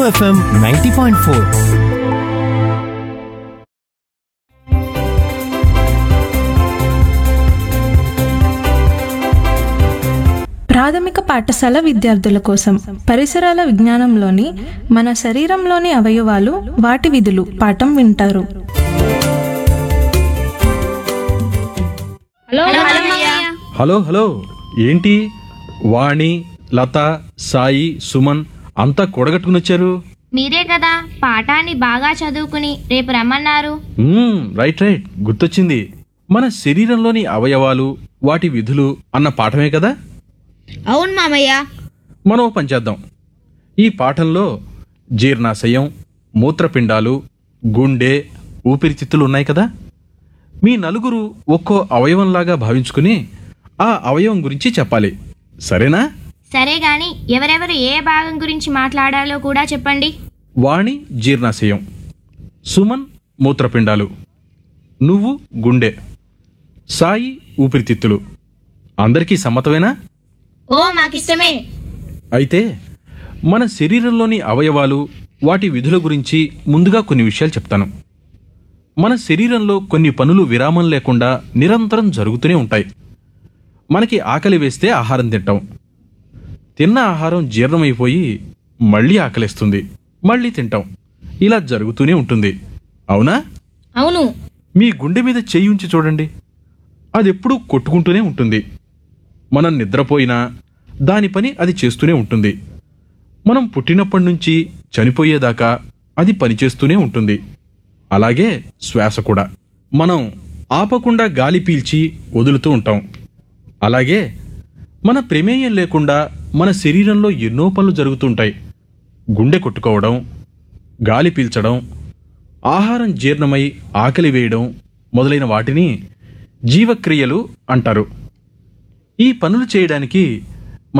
FM ninety point four ప్రాథమిక పాఠశాల విద్యార్థుల కోసం పరిసరాల విజ్ఞానంలోని మన శరీరంలోని అవయవాలు వాటి విధులు పాఠం వింటారు హలో హలో ఏంటి వాణి లత సాయి సుమన్ అంతా కూడగట్టుకునొచ్చారు మీరే కదా పాఠాన్ని బాగా చదువుకుని రేపు రమ్మన్నారు మ్మ్, రైట్ రైట్ గుర్తొచ్చింది మన శరీరంలోని అవయవాలు వాటి విధులు అన్న పాఠమే కదా అవును మామయ్య మనం ఓ పని చేద్దాం ఈ పాఠంలో జీర్ణాశయం మూత్రపిండాలు గుండె ఊపిరితిత్తులు ఉన్నాయి కదా మీ నలుగురు ఒక్కో అవయవంలాగా భావించుకుని ఆ అవయవం గురించి చెప్పాలి సరేనా సరే గాని ఎవరెవరు ఏ భాగం గురించి మాట్లాడాలో కూడా చెప్పండి వాణి జీర్ణాశయం సుమన్ మూత్రపిండాలు నువ్వు గుండె సాయి ఊపిరితిత్తులు అందరికీ సమ్మతమేనా ఓ మాకిష్టమే అయితే మన శరీరంలోని అవయవాలు వాటి విధుల గురించి ముందుగా కొన్ని విషయాలు చెప్తాను మన శరీరంలో కొన్ని పనులు విరామం లేకుండా నిరంతరం జరుగుతూనే ఉంటాయి మనకి ఆకలి వేస్తే ఆహారం తింటాం తిన్న ఆహారం జీర్ణమైపోయి మళ్ళీ ఆకలిస్తుంది మళ్ళీ తింటాం ఇలా జరుగుతూనే ఉంటుంది అవునా అవును మీ గుండె మీద చెయ్యి ఉంచి చూడండి అది ఎప్పుడూ కొట్టుకుంటూనే ఉంటుంది మనం నిద్రపోయినా దాని పని అది చేస్తూనే ఉంటుంది మనం పుట్టినప్పటి నుంచి చనిపోయేదాకా అది పనిచేస్తూనే ఉంటుంది అలాగే శ్వాస కూడా మనం ఆపకుండా గాలి పీల్చి వదులుతూ ఉంటాం అలాగే మన ప్రమేయం లేకుండా మన శరీరంలో ఎన్నో పనులు జరుగుతుంటాయి గుండె కొట్టుకోవడం గాలి పీల్చడం ఆహారం జీర్ణమై ఆకలి వేయడం మొదలైన వాటిని జీవక్రియలు అంటారు ఈ పనులు చేయడానికి